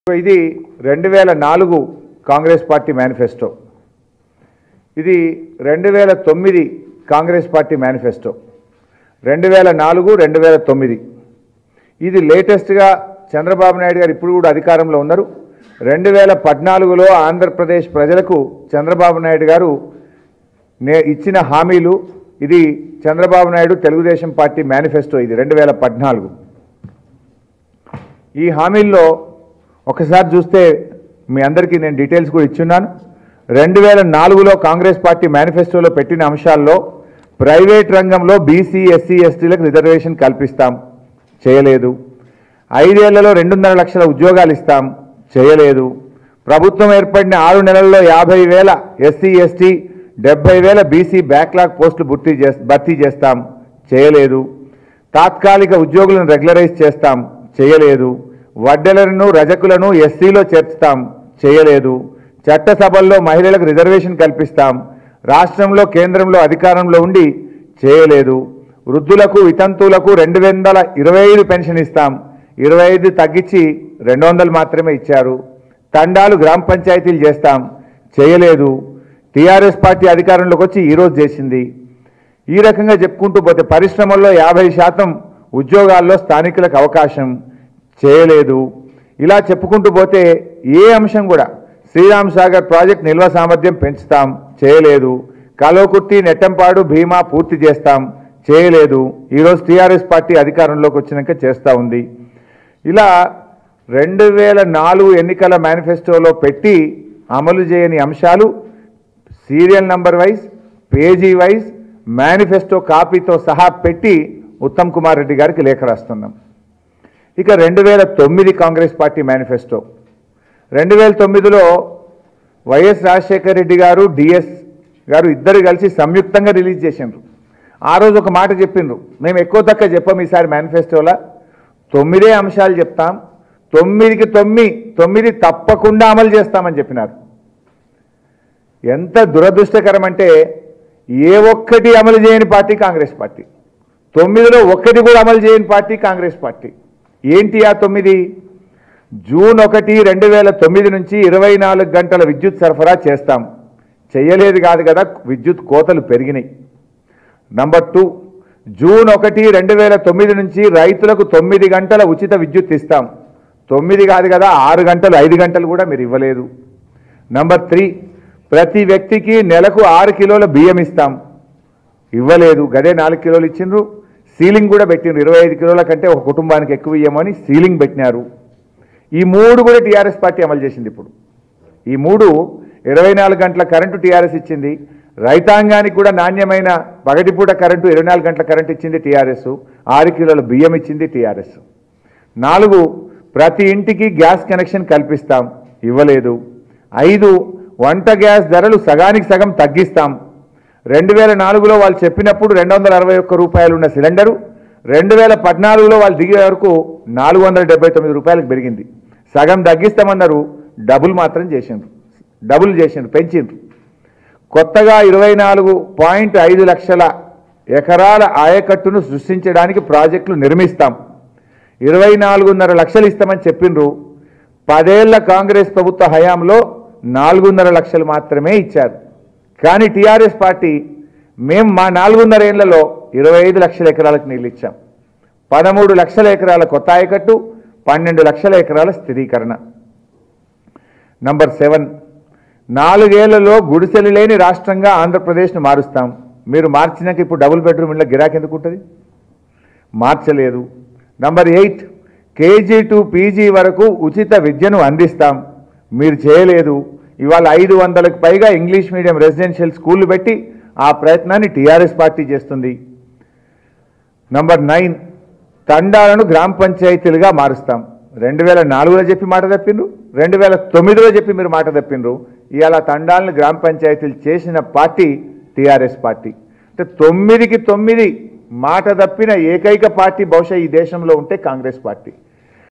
ఇది రెండు వేల నాలుగు కాంగ్రెస్ పార్టీ మేనిఫెస్టో ఇది రెండు వేల తొమ్మిది కాంగ్రెస్ పార్టీ మేనిఫెస్టో రెండు వేల నాలుగు రెండు వేల తొమ్మిది ఇది లేటెస్ట్గా చంద్రబాబు నాయుడు గారు ఇప్పుడు కూడా అధికారంలో ఉన్నారు రెండు వేల పద్నాలుగులో ఆంధ్రప్రదేశ్ ప్రజలకు చంద్రబాబు నాయుడు గారు నే ఇచ్చిన హామీలు ఇది చంద్రబాబు నాయుడు తెలుగుదేశం పార్టీ మేనిఫెస్టో ఇది రెండు వేల పద్నాలుగు ఈ హామీల్లో ఒకసారి చూస్తే మీ అందరికీ నేను డీటెయిల్స్ కూడా ఇచ్చున్నాను రెండు వేల నాలుగులో కాంగ్రెస్ పార్టీ మేనిఫెస్టోలో పెట్టిన అంశాల్లో ప్రైవేట్ రంగంలో బీసీ ఎస్సీ ఎస్టీలకు రిజర్వేషన్ కల్పిస్తాం చేయలేదు ఐదేళ్లలో రెండున్నర లక్షల ఉద్యోగాలు ఇస్తాం చేయలేదు ప్రభుత్వం ఏర్పడిన ఆరు నెలల్లో యాభై వేల ఎస్సీ ఎస్టీ డెబ్బై వేల బీసీ బ్యాక్లాగ్ పోస్టులు భర్తీ చేస్ భర్తీ చేస్తాం చేయలేదు తాత్కాలిక ఉద్యోగులను రెగ్యులరైజ్ చేస్తాం చేయలేదు వడ్డెలను రజకులను ఎస్సీలో చేర్చుతాం చేయలేదు చట్టసభల్లో మహిళలకు రిజర్వేషన్ కల్పిస్తాం రాష్ట్రంలో కేంద్రంలో అధికారంలో ఉండి చేయలేదు వృద్ధులకు వితంతువులకు రెండు వందల ఇరవై ఐదు పెన్షన్ ఇస్తాం ఇరవై ఐదు తగ్గించి రెండు వందలు మాత్రమే ఇచ్చారు తండాలు గ్రామ పంచాయతీలు చేస్తాం చేయలేదు టీఆర్ఎస్ పార్టీ అధికారంలోకి వచ్చి ఈరోజు చేసింది ఈ రకంగా చెప్పుకుంటూ పోతే పరిశ్రమల్లో యాభై శాతం ఉద్యోగాల్లో స్థానికులకు అవకాశం చేయలేదు ఇలా చెప్పుకుంటూ పోతే ఏ అంశం కూడా శ్రీరామ్ సాగర్ ప్రాజెక్ట్ నిల్వ సామర్థ్యం పెంచుతాం చేయలేదు కలోకుర్తి నెట్టంపాడు భీమా పూర్తి చేస్తాం చేయలేదు ఈరోజు టీఆర్ఎస్ పార్టీ అధికారంలోకి వచ్చినాక చేస్తూ ఉంది ఇలా రెండు వేల నాలుగు ఎన్నికల మేనిఫెస్టోలో పెట్టి అమలు చేయని అంశాలు serial number wise page wise manifesto కాపీతో సహా పెట్టి ఉత్తమ్ కుమార్ రెడ్డి గారికి లేఖ రాస్తున్నాం ఇక రెండు వేల తొమ్మిది కాంగ్రెస్ పార్టీ మేనిఫెస్టో రెండు వేల తొమ్మిదిలో వైఎస్ రాజశేఖర రెడ్డి గారు డిఎస్ గారు ఇద్దరు కలిసి సంయుక్తంగా రిలీజ్ చేసిండ్రు ఆ రోజు ఒక మాట చెప్పిండ్రు మేము ఎక్కువ తక్కువ చెప్పాం ఈసారి మేనిఫెస్టోలో తొమ్మిదే అంశాలు చెప్తాం తొమ్మిదికి తొమ్మిది తొమ్మిది తప్పకుండా అమలు చేస్తామని చెప్పినారు ఎంత దురదృష్టకరం అంటే ఏ ఒక్కటి అమలు చేయని పార్టీ కాంగ్రెస్ పార్టీ తొమ్మిదిలో ఒక్కటి కూడా అమలు చేయని పార్టీ కాంగ్రెస్ పార్టీ ఏంటి ఆ తొమ్మిది జూన్ ఒకటి రెండు వేల తొమ్మిది నుంచి ఇరవై నాలుగు గంటల విద్యుత్ సరఫరా చేస్తాం చెయ్యలేదు కాదు కదా విద్యుత్ కోతలు పెరిగినాయి నంబర్ టూ జూన్ ఒకటి రెండు వేల తొమ్మిది నుంచి రైతులకు తొమ్మిది గంటల ఉచిత విద్యుత్ ఇస్తాం తొమ్మిది కాదు కదా ఆరు గంటలు ఐదు గంటలు కూడా మీరు ఇవ్వలేదు నంబర్ త్రీ ప్రతి వ్యక్తికి నెలకు ఆరు కిలోల బియ్యం ఇస్తాం ఇవ్వలేదు గదే నాలుగు కిలోలు ఇచ్చిండ్రు సీలింగ్ కూడా పెట్టిండ్రు ఇరవై ఐదు కిలోల కంటే ఒక కుటుంబానికి ఎక్కువ ఇయ్యమని సీలింగ్ పెట్టినారు ఈ మూడు కూడా టీఆర్ఎస్ పార్టీ అమలు చేసింది ఇప్పుడు ఈ మూడు ఇరవై నాలుగు గంటల కరెంటు టీఆర్ఎస్ ఇచ్చింది రైతాంగానికి కూడా నాణ్యమైన పగటిపూట కరెంటు ఇరవై నాలుగు గంటల కరెంటు ఇచ్చింది టీఆర్ఎస్ ఆరు కిలోల బియ్యం ఇచ్చింది టీఆర్ఎస్ నాలుగు ప్రతి ఇంటికి గ్యాస్ కనెక్షన్ కల్పిస్తాం ఇవ్వలేదు ఐదు వంట గ్యాస్ ధరలు సగానికి సగం తగ్గిస్తాం రెండు వేల నాలుగులో వాళ్ళు చెప్పినప్పుడు రెండు వందల అరవై ఒక్క రూపాయలు ఉన్న సిలిండరు రెండు వేల పద్నాలుగులో వాళ్ళు దిగే వరకు నాలుగు వందల డెబ్బై తొమ్మిది రూపాయలకు పెరిగింది సగం తగ్గిస్తామన్నారు డబుల్ మాత్రం చేసిండ్రు డబుల్ చేసిండ్రు పెంచిండ్రు కొత్తగా ఇరవై నాలుగు పాయింట్ ఐదు లక్షల ఎకరాల ఆయకట్టును సృష్టించడానికి ప్రాజెక్టులు నిర్మిస్తాం ఇరవై నాలుగున్నర లక్షలు ఇస్తామని చెప్పిండ్రు పదేళ్ల కాంగ్రెస్ ప్రభుత్వ హయాంలో నాలుగున్నర లక్షలు మాత్రమే ఇచ్చారు కానీ టీఆర్ఎస్ పార్టీ మేము మా నాలుగున్నర ఏళ్లలో ఇరవై ఐదు లక్షల ఎకరాలకు నీళ్ళు ఇచ్చాం పదమూడు లక్షల ఎకరాల కొత్త ఆయకట్టు పన్నెండు లక్షల ఎకరాల స్థిరీకరణ నంబర్ సెవెన్ నాలుగేళ్లలో గుడిసెలు లేని రాష్ట్రంగా ఆంధ్రప్రదేశ్ను మారుస్తాం మీరు మార్చినాక ఇప్పుడు డబుల్ బెడ్రూమ్ ఇళ్ళ గిరాకీ ఎందుకు ఉంటుంది మార్చలేదు number eight KG to PG వరకు ఉచిత విద్యను అందిస్తాం మీరు చేయలేదు ఇవాళ ఐదు వందలకు పైగా ఇంగ్లీష్ మీడియం రెసిడెన్షియల్ స్కూళ్ళు పెట్టి ఆ ప్రయత్నాన్ని టీఆర్ఎస్ పార్టీ చేస్తుంది నంబర్ నైన్ తండాలను గ్రామ పంచాయతీలుగా మారుస్తాం రెండు వేల నాలుగులో చెప్పి మాట తప్పిండ్రు రెండు వేల తొమ్మిదిలో చెప్పి మీరు మాట తప్పిండ్రు ఇవాళ తండాలను గ్రామ పంచాయతీలు చేసిన పార్టీ టీఆర్ఎస్ పార్టీ అంటే తొమ్మిదికి తొమ్మిది మాట తప్పిన ఏకైక పార్టీ బహుశా ఈ దేశంలో ఉంటే కాంగ్రెస్ పార్టీ